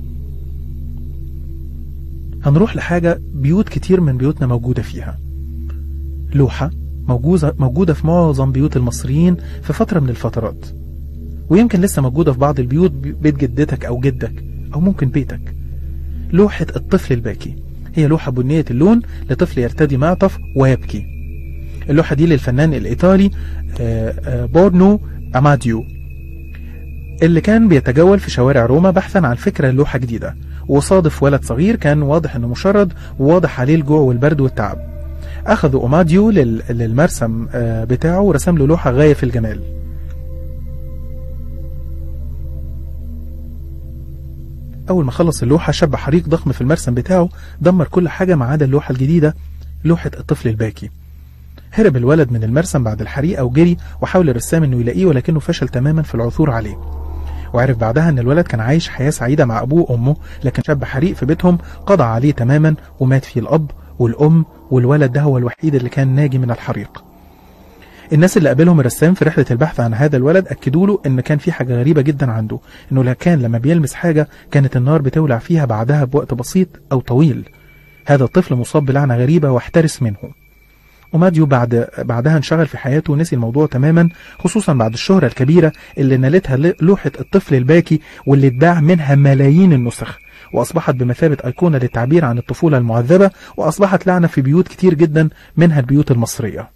هنروح لحاجة بيوت كتير من بيوتنا موجودة فيها لوحة موجودة, موجودة في معظم بيوت المصريين في فترة من الفترات ويمكن لسه موجودة في بعض البيوت بيت جدتك أو جدك أو ممكن بيتك لوحة الطفل الباكي هي لوحة بنية اللون لطفل يرتدي معطف ويبكي اللوحة دي للفنان الإيطالي آه، آه، بورنو أماديو اللي كان بيتجول في شوارع روما بحثا عن فكرة لوحة جديدة وصادف ولد صغير كان واضح انه مشرد وواضح عليه الجوع والبرد والتعب اخذوا اوماديو لل- للمرسم آه، بتاعه ورسم له لوحة غاية في الجمال اول ما خلص اللوحة شب حريق ضخم في المرسم بتاعه دمر كل حاجة ما عدا اللوحة الجديدة لوحة الطفل الباكي هرب الولد من المرسم بعد الحريقة وجري وحاول الرسام انه يلاقيه ولكنه فشل تماما في العثور عليه وعرف بعدها ان الولد كان عايش حياة سعيدة مع ابوه وامه لكن شاب حريق في بيتهم قضى عليه تماما ومات فيه الاب والام والولد ده هو الوحيد اللي كان ناجي من الحريق الناس اللي قابلهم الرسام في رحلة البحث عن هذا الولد أكدوا له إن كان في حاجة غريبة جدا عنده إنه لا كان لما بيلمس حاجة كانت النار بتولع فيها بعدها بوقت بسيط أو طويل هذا الطفل مصاب بلعنة غريبة واحترس منه وماديو بعد بعدها انشغل في حياته ونسي الموضوع تماما خصوصا بعد الشهرة الكبيرة اللي نالتها ل- لوحة الطفل الباكي واللي اتباع منها ملايين النسخ وأصبحت بمثابة أيقونة للتعبير عن الطفولة المعذبة وأصبحت لعنة في بيوت كتير جدا منها البيوت المصرية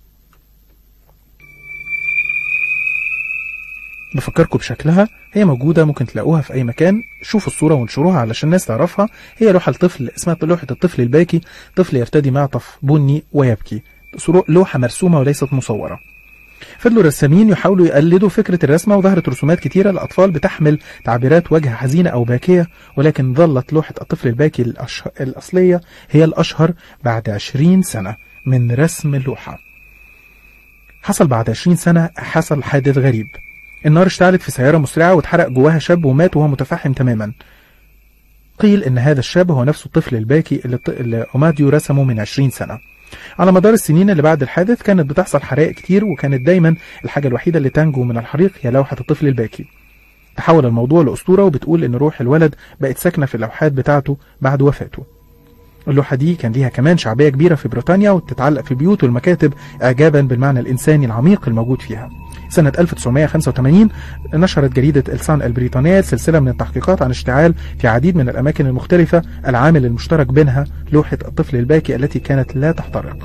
بفكركم بشكلها هي موجودة ممكن تلاقوها في أي مكان شوفوا الصورة وانشروها علشان الناس تعرفها هي لوحة الطفل اسمها لوحة الطفل الباكي طفل يرتدي معطف بني ويبكي صورة- لوحة مرسومة وليست مصورة فضلوا الرسامين يحاولوا يقلدوا فكرة الرسمة وظهرت رسومات كتيرة للأطفال بتحمل تعبيرات وجه حزينة أو باكية ولكن ظلت لوحة الطفل الباكي الأش... الأصلية هي الأشهر بعد عشرين سنة من رسم اللوحة حصل بعد عشرين سنة حصل حادث غريب النار اشتعلت في سيارة مسرعة واتحرق جواها شاب ومات وهو متفحم تماما قيل ان هذا الشاب هو نفسه الطفل الباكي اللي, اللي أوماديو رسمه من 20 سنة على مدار السنين اللي بعد الحادث كانت بتحصل حرائق كتير وكانت دايما الحاجة الوحيدة اللي تنجو من الحريق هي لوحة الطفل الباكي تحول الموضوع لأسطورة وبتقول إن روح الولد بقت ساكنة في اللوحات بتاعته بعد وفاته اللوحة دي كان ليها كمان شعبية كبيرة في بريطانيا وتتعلق في البيوت والمكاتب إعجابا بالمعنى الإنساني العميق الموجود فيها سنة 1985 نشرت جريدة السان البريطانية سلسلة من التحقيقات عن اشتعال في عديد من الأماكن المختلفة العامل المشترك بينها لوحة الطفل الباكي التي كانت لا تحترق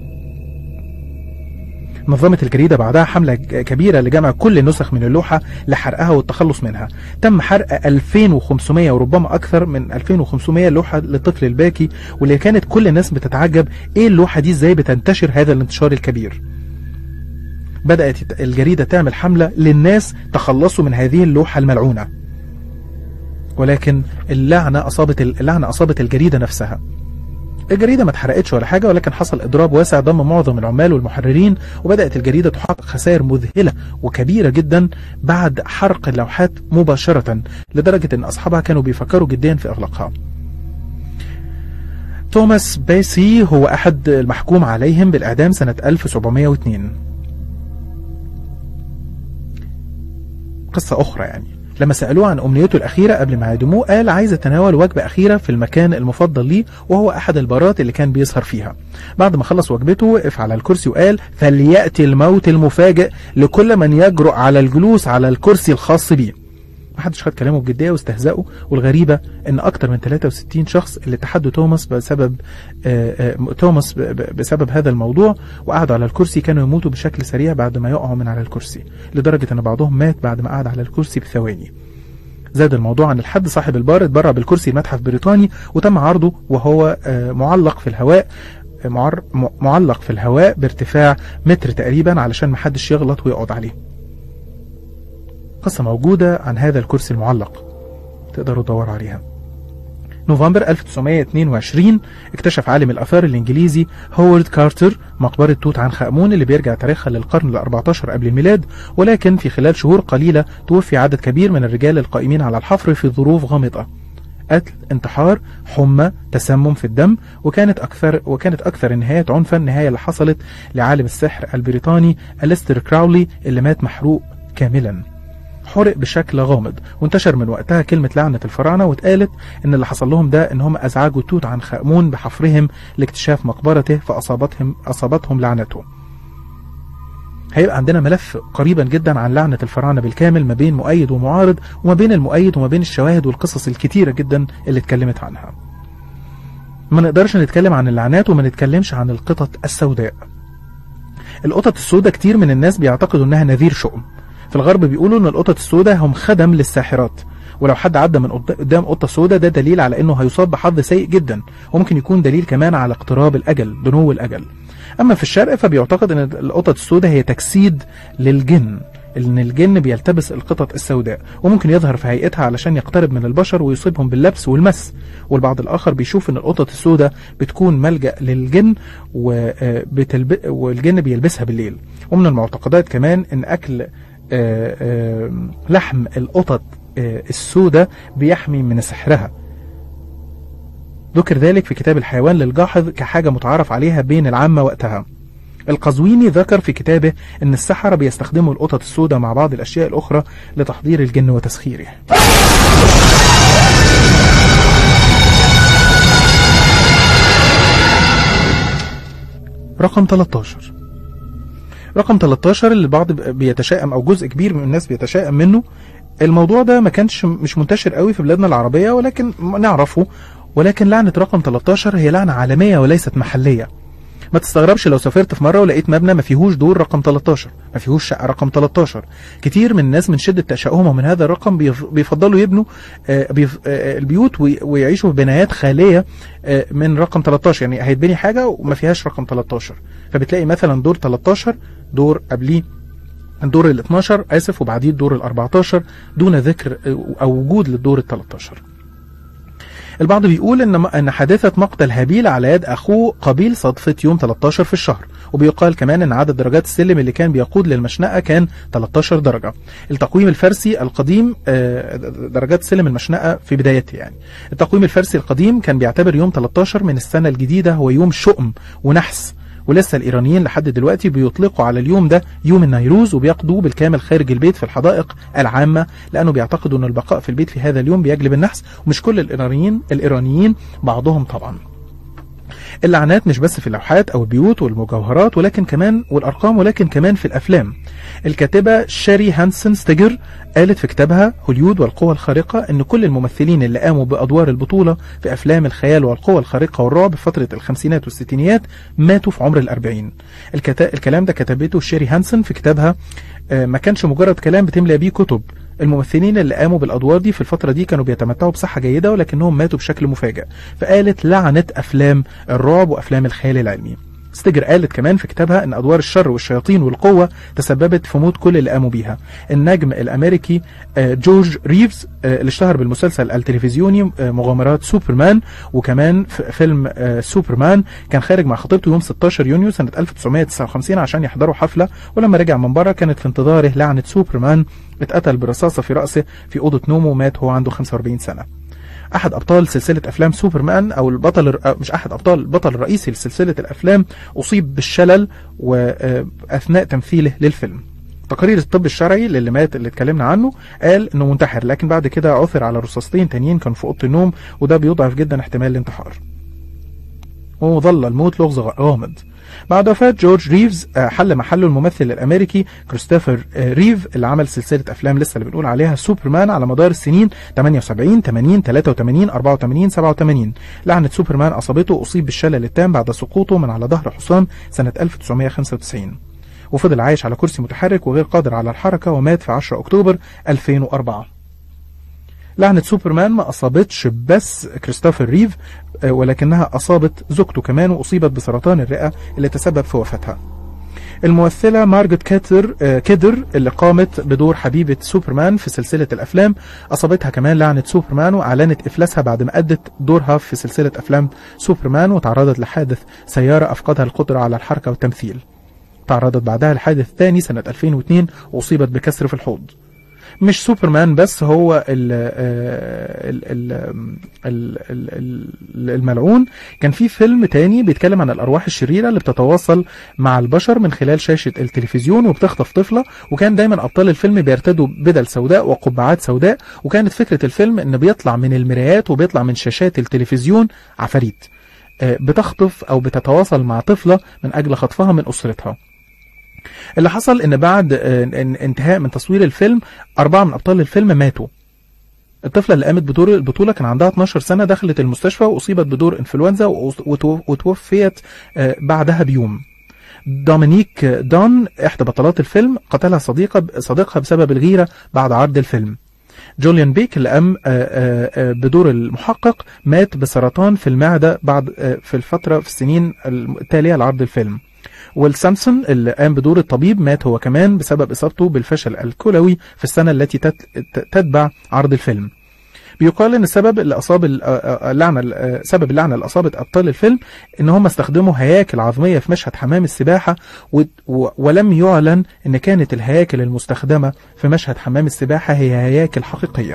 نظمت الجريدة بعدها حملة كبيرة لجمع كل النسخ من اللوحة لحرقها والتخلص منها تم حرق 2500 وربما أكثر من 2500 لوحة للطفل الباكي واللي كانت كل الناس بتتعجب إيه اللوحة دي إزاي بتنتشر هذا الانتشار الكبير بدأت الجريدة تعمل حملة للناس تخلصوا من هذه اللوحة الملعونة ولكن اللعنة أصابت اللعنة أصابت الجريدة نفسها الجريدة ما اتحرقتش ولا حاجة ولكن حصل إضراب واسع ضم معظم العمال والمحررين وبدأت الجريدة تحقق خسائر مذهلة وكبيرة جدا بعد حرق اللوحات مباشرة لدرجة أن أصحابها كانوا بيفكروا جديا في إغلاقها توماس بيسي هو أحد المحكوم عليهم بالإعدام سنة 1702 قصة أخرى يعني لما سألوه عن أمنيته الأخيرة قبل ما يعدموه قال عايز أتناول وجبة أخيرة في المكان المفضل ليه وهو أحد البارات اللي كان بيسهر فيها بعد ما خلص وجبته وقف على الكرسي وقال فليأتي الموت المفاجئ لكل من يجرؤ على الجلوس على الكرسي الخاص بيه محدش خد كلامه بجديه واستهزأوا والغريبه ان اكتر من 63 شخص اللي تحدوا توماس بسبب آه، آه، توماس ب- ب- بسبب هذا الموضوع وقعدوا على الكرسي كانوا يموتوا بشكل سريع بعد ما يقعوا من على الكرسي لدرجه ان بعضهم مات بعد ما قعد على الكرسي بثواني زاد الموضوع عن الحد صاحب البار اتبرع بالكرسي المتحف البريطاني وتم عرضه وهو آه، معلق في الهواء آه، معر- م- معلق في الهواء بارتفاع متر تقريبا علشان محدش يغلط ويقعد عليه قصة موجودة عن هذا الكرسي المعلق تقدروا تدوروا عليها نوفمبر 1922 اكتشف عالم الآثار الإنجليزي هوارد كارتر مقبرة توت عنخ آمون اللي بيرجع تاريخها للقرن ال 14 قبل الميلاد ولكن في خلال شهور قليلة توفي عدد كبير من الرجال القائمين على الحفر في ظروف غامضة قتل انتحار حمى تسمم في الدم وكانت أكثر وكانت أكثر النهايات عنفا النهاية اللي حصلت لعالم السحر البريطاني أليستر كراولي اللي مات محروق كاملا حرق بشكل غامض وانتشر من وقتها كلمة لعنة الفراعنة واتقالت ان اللي حصل لهم ده ان هم ازعجوا توت عنخ آمون بحفرهم لاكتشاف مقبرته فاصابتهم اصابتهم لعنته هيبقى عندنا ملف قريبا جدا عن لعنة الفراعنة بالكامل ما بين مؤيد ومعارض وما بين المؤيد وما بين الشواهد والقصص الكتيرة جدا اللي اتكلمت عنها ما نقدرش نتكلم عن اللعنات وما نتكلمش عن القطط السوداء القطط السوداء كتير من الناس بيعتقدوا انها نذير شؤم في الغرب بيقولوا ان القطط السوداء هم خدم للساحرات ولو حد عدى من قد- قدام قطه سوداء ده دليل على انه هيصاب بحظ سيء جدا وممكن يكون دليل كمان على اقتراب الاجل دنو الاجل اما في الشرق فبيعتقد ان القطط السوداء هي تجسيد للجن ان الجن بيلتبس القطط السوداء وممكن يظهر في هيئتها علشان يقترب من البشر ويصيبهم باللبس والمس والبعض الاخر بيشوف ان القطط السوداء بتكون ملجا للجن وبتلب... والجن بيلبسها بالليل ومن المعتقدات كمان ان اكل آه، آه، لحم القطط آه، السوداء بيحمي من سحرها ذكر ذلك في كتاب الحيوان للجاحظ كحاجة متعارف عليها بين العامة وقتها القزويني ذكر في كتابه أن السحرة بيستخدموا القطط السوداء مع بعض الأشياء الأخرى لتحضير الجن وتسخيره رقم 13 رقم 13 اللي البعض بيتشائم او جزء كبير من الناس بيتشائم منه الموضوع ده ما كانش مش منتشر قوي في بلادنا العربية ولكن نعرفه ولكن لعنة رقم 13 هي لعنة عالمية وليست محلية ما تستغربش لو سافرت في مرة ولقيت مبنى ما فيهوش دور رقم 13 ما فيهوش شقة رقم 13 كتير من الناس من شدة تشاؤمهم من هذا الرقم بيف- بيفضلوا يبنوا آه، بيف- آه، البيوت وي- ويعيشوا في بنايات خالية آه، من رقم 13 يعني هيتبني حاجة وما فيهاش رقم 13 فبتلاقي مثلا دور 13 دور قبليه الدور ال 12 اسف وبعديه الدور ال 14 دون ذكر او وجود للدور ال 13 البعض بيقول ان ان حادثه مقتل هابيل على يد اخوه قابيل صدفت يوم 13 في الشهر وبيقال كمان ان عدد درجات السلم اللي كان بيقود للمشنقه كان 13 درجه التقويم الفارسي القديم آه، درجات سلم المشنقه في بدايته يعني التقويم الفارسي القديم كان بيعتبر يوم 13 من السنه الجديده هو يوم شؤم ونحس ولسه الايرانيين لحد دلوقتي بيطلقوا على اليوم ده يوم النيروز وبيقضوه بالكامل خارج البيت في الحدائق العامه لانه بيعتقدوا ان البقاء في البيت في هذا اليوم بيجلب النحس ومش كل الايرانيين الايرانيين بعضهم طبعا اللعنات مش بس في اللوحات او البيوت والمجوهرات ولكن كمان والارقام ولكن كمان في الافلام الكاتبه شاري هانسن ستيجر قالت في كتابها هوليود والقوى الخارقه ان كل الممثلين اللي قاموا بادوار البطوله في افلام الخيال والقوى الخارقه والرعب في فتره الخمسينات والستينيات ماتوا في عمر الأربعين الكتا... الكلام ده كتبته شيري هانسن في كتابها آه، ما كانش مجرد كلام بتملى بيه كتب الممثلين اللي قاموا بالادوار دي في الفتره دي كانوا بيتمتعوا بصحه جيده ولكنهم ماتوا بشكل مفاجئ فقالت لعنت افلام الرعب وافلام الخيال العلمي ستيجر قالت كمان في كتابها ان ادوار الشر والشياطين والقوه تسببت في موت كل اللي قاموا بيها النجم الامريكي آه، جورج ريفز آه، اللي اشتهر بالمسلسل التلفزيوني آه، مغامرات سوبرمان وكمان في فيلم آه، سوبرمان كان خارج مع خطيبته يوم 16 يونيو سنه 1959 عشان يحضروا حفله ولما رجع من بره كانت في انتظاره لعنه سوبرمان اتقتل برصاصه في راسه في اوضه نومه ومات وهو عنده 45 سنه احد ابطال سلسله افلام سوبرمان او البطل الر- أو مش احد ابطال البطل الرئيسي لسلسله الافلام اصيب بالشلل واثناء تمثيله للفيلم تقرير الطب الشرعي للي مات اللي اتكلمنا عنه قال انه منتحر لكن بعد كده عثر على رصاصتين تانيين كانوا في اوضه النوم وده بيضعف جدا احتمال الانتحار وظل الموت لغز غامض بعد وفاة جورج ريفز آه، حل محله الممثل الأمريكي كريستوفر آه، ريف اللي عمل سلسلة أفلام لسه اللي بنقول عليها سوبرمان على مدار السنين 78 80 83 84 87 لعنة سوبرمان أصابته أصيب بالشلل التام بعد سقوطه من على ظهر حصان سنة 1995 وفضل عايش على كرسي متحرك وغير قادر على الحركة ومات في 10 أكتوبر 2004 لعنة سوبرمان ما أصابتش بس كريستوفر ريف آه، ولكنها أصابت زوجته كمان وأصيبت بسرطان الرئة اللي تسبب في وفاتها الممثلة مارجت كاتر آه، كيدر اللي قامت بدور حبيبة سوبرمان في سلسلة الأفلام أصابتها كمان لعنة سوبرمان وأعلنت إفلاسها بعد ما أدت دورها في سلسلة أفلام سوبرمان وتعرضت لحادث سيارة أفقدها القدرة على الحركة والتمثيل تعرضت بعدها لحادث ثاني سنة 2002 وأصيبت بكسر في الحوض مش سوبرمان بس هو ال ال ال ال ال الملعون كان في فيلم تاني بيتكلم عن الارواح الشريره اللي بتتواصل مع البشر من خلال شاشه التلفزيون وبتخطف طفله وكان دايما ابطال الفيلم بيرتدوا بدل سوداء وقبعات سوداء وكانت فكره الفيلم ان بيطلع من المرايات وبيطلع من شاشات التلفزيون عفاريت آه، بتخطف او بتتواصل مع طفله من اجل خطفها من اسرتها اللي حصل ان بعد آه، ان- انتهاء من تصوير الفيلم اربعه من ابطال الفيلم ماتوا الطفله اللي قامت بدور البطوله كان عندها 12 سنه دخلت المستشفى واصيبت بدور انفلونزا وأص- وتو- وتوفيت آه، بعدها بيوم دومينيك دون احدى بطلات الفيلم قتلها صديقه صديقها بسبب الغيره بعد عرض الفيلم جوليان بيك اللي قام آه، آه، آه، بدور المحقق مات بسرطان في المعده بعد آه، في الفتره في السنين التاليه لعرض الفيلم ويل سامسون اللي قام بدور الطبيب مات هو كمان بسبب اصابته بالفشل الكلوي في السنه التي تت- ت- تتبع عرض الفيلم. بيقال ان السبب اللي اصاب ال- آه، آه، اللعنه آه، سبب اللعنه اللي اصابت ابطال الفيلم ان هم استخدموا هياكل عظميه في مشهد حمام السباحه و- و- ولم يعلن ان كانت الهياكل المستخدمه في مشهد حمام السباحه هي هياكل حقيقيه.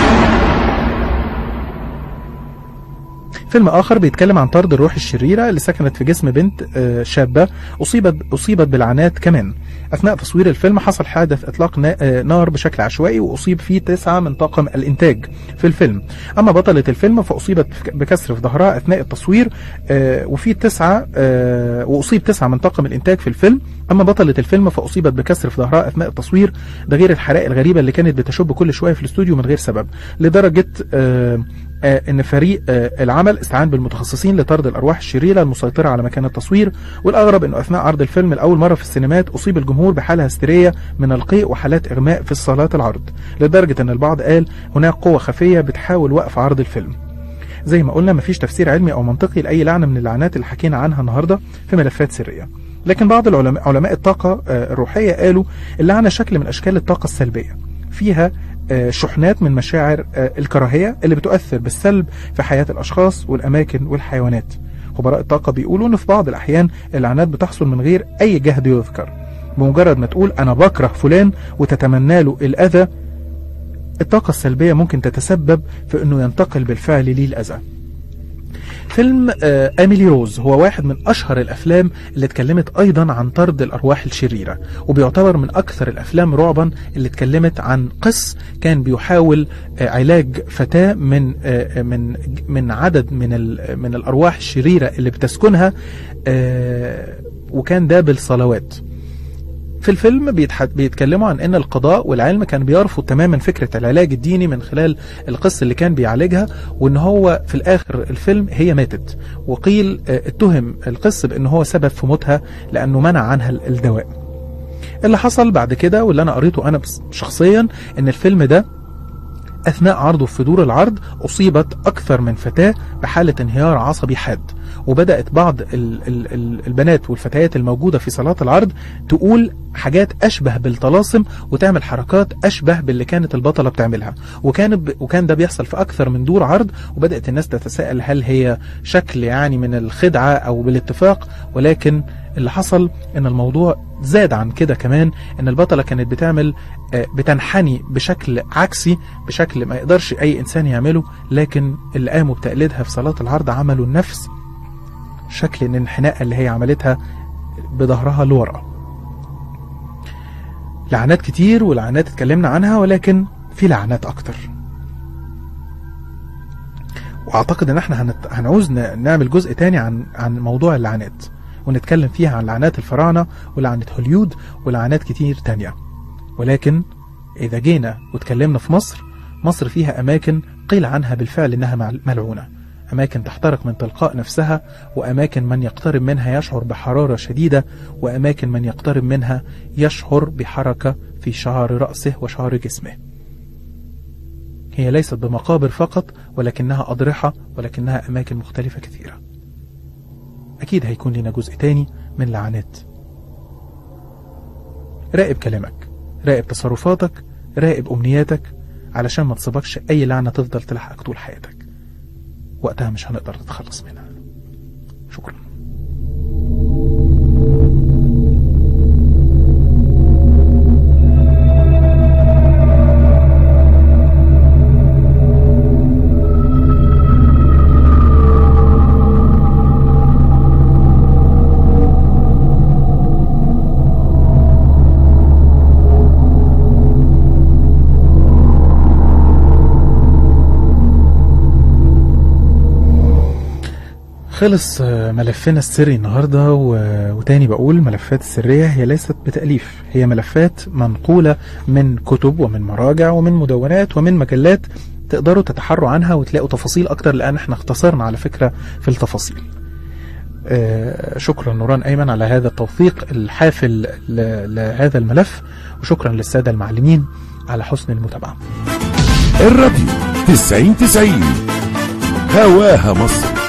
فيلم آخر بيتكلم عن طرد الروح الشريرة اللي سكنت في جسم بنت آه، شابة أصيبت أصيبت بالعنات كمان. أثناء تصوير الفيلم حصل حادث إطلاق نا- آه، نار بشكل عشوائي وأصيب فيه تسعة من طاقم الإنتاج في الفيلم. أما بطلة الفيلم فأصيبت بكسر في ظهرها أثناء التصوير آه، وفي تسعة آه، وأصيب تسعة من طاقم الإنتاج في الفيلم. أما بطلة الفيلم فأصيبت بكسر في ظهرها أثناء التصوير ده غير الحرائق الغريبة اللي كانت بتشب كل شوية في الاستوديو من غير سبب لدرجة آه، آه، ان فريق آه، العمل استعان بالمتخصصين لطرد الارواح الشريره المسيطره على مكان التصوير والاغرب انه اثناء عرض الفيلم لاول مره في السينمات اصيب الجمهور بحاله هستيريه من القيء وحالات اغماء في صالات العرض لدرجه ان البعض قال هناك قوه خفيه بتحاول وقف عرض الفيلم زي ما قلنا مفيش تفسير علمي او منطقي لاي لعنه من اللعنات اللي حكينا عنها النهارده في ملفات سريه لكن بعض العلماء علماء الطاقه آه، الروحيه قالوا اللعنه شكل من اشكال الطاقه السلبيه فيها آه، شحنات من مشاعر آه، الكراهيه اللي بتؤثر بالسلب في حياه الاشخاص والاماكن والحيوانات خبراء الطاقه بيقولوا ان في بعض الاحيان اللعنات بتحصل من غير اي جهد يذكر بمجرد ما تقول انا بكره فلان وتتمنى له الاذى الطاقه السلبيه ممكن تتسبب في انه ينتقل بالفعل ليه الاذى فيلم آه، أميلي روز هو واحد من أشهر الأفلام اللي اتكلمت أيضا عن طرد الأرواح الشريرة وبيعتبر من أكثر الأفلام رعبا اللي اتكلمت عن قس كان بيحاول آه، علاج فتاة من آه، من من عدد من ال- من الأرواح الشريرة اللي بتسكنها آه، وكان ده بالصلوات في الفيلم بيتح... بيتكلموا عن ان القضاء والعلم كان بيرفض تماما فكره العلاج الديني من خلال القس اللي كان بيعالجها وان هو في الاخر الفيلم هي ماتت وقيل آه، اتهم القس بان هو سبب في موتها لانه منع عنها ال- الدواء اللي حصل بعد كده واللي انا قريته انا بس- شخصيا ان الفيلم ده أثناء عرضه في دور العرض أصيبت أكثر من فتاة بحالة انهيار عصبي حاد وبدأت بعض ال ال ال البنات والفتيات الموجودة في صالات العرض تقول حاجات أشبه بالطلاسم وتعمل حركات أشبه باللي كانت البطلة بتعملها وكان ب... وكان ده بيحصل في أكثر من دور عرض وبدأت الناس تتساءل هل هي شكل يعني من الخدعة أو بالاتفاق ولكن اللي حصل ان الموضوع زاد عن كده كمان ان البطله كانت بتعمل آه، بتنحني بشكل عكسي بشكل ما يقدرش اي انسان يعمله لكن اللي قاموا بتقليدها في صلاه العرض عملوا نفس شكل الانحناء اللي هي عملتها بظهرها لورا لعنات كتير ولعنات اتكلمنا عنها ولكن في لعنات اكتر واعتقد ان احنا هنت... هنعوز ن- نعمل جزء تاني عن عن موضوع اللعنات ونتكلم فيها عن لعنات الفراعنه ولعنه هوليود ولعنات كتير تانية ولكن اذا جينا واتكلمنا في مصر مصر فيها اماكن قيل عنها بالفعل انها مع- ملعونه اماكن تحترق من تلقاء نفسها واماكن من يقترب منها يشعر بحراره شديده واماكن من يقترب منها يشعر بحركه في شعر راسه وشعر جسمه هي ليست بمقابر فقط ولكنها أضرحة ولكنها أماكن مختلفة كثيرة أكيد هيكون لنا جزء تاني من لعنات راقب كلامك راقب تصرفاتك راقب أمنياتك علشان ما تصيبكش أي لعنة تفضل تلحقك طول حياتك وقتها مش هنقدر نتخلص منها شكرا خلص آه، ملفنا السري النهارده و- وتاني بقول ملفات السرية هي ليست بتأليف هي ملفات منقولة من كتب ومن مراجع ومن مدونات ومن مجلات تقدروا تتحروا عنها وتلاقوا تفاصيل أكتر لأن احنا اختصرنا على فكرة في التفاصيل آه، شكرا نوران أيمن على هذا التوثيق الحافل ل- لهذا الملف وشكرا للسادة المعلمين على حسن المتابعة الراديو 90 90 هواها مصر